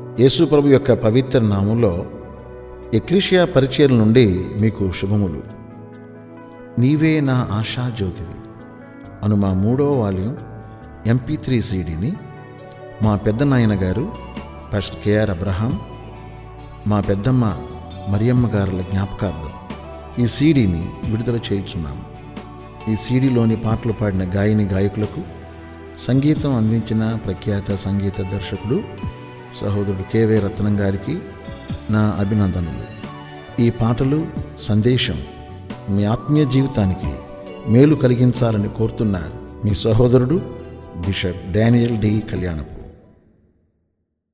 యేసు ప్రభు యొక్క పవిత్ర నామంలో ఎక్లీషియా పరిచయం నుండి మీకు శుభములు నీవే నా ఆశాజ్యోతివి అను మా మూడో వాల్యూం ఎంపీ త్రీ సీడీని మా పెద్ద నాయన గారు పాస్టర్ కేఆర్ అబ్రహాం మా పెద్దమ్మ మరియమ్మ గారుల జ్ఞాపకార్థం ఈ సీడీని విడుదల చేయుచున్నాము ఈ సీడీలోని పాటలు పాడిన గాయని గాయకులకు సంగీతం అందించిన ప్రఖ్యాత సంగీత దర్శకుడు సహోదరుడు కేవే రత్నం గారికి నా అభినందనలు ఈ పాటలు సందేశం మీ ఆత్మీయ జీవితానికి మేలు కలిగించాలని కోరుతున్న మీ సహోదరుడు బిషప్ డానియల్ డి కళ్యాణపు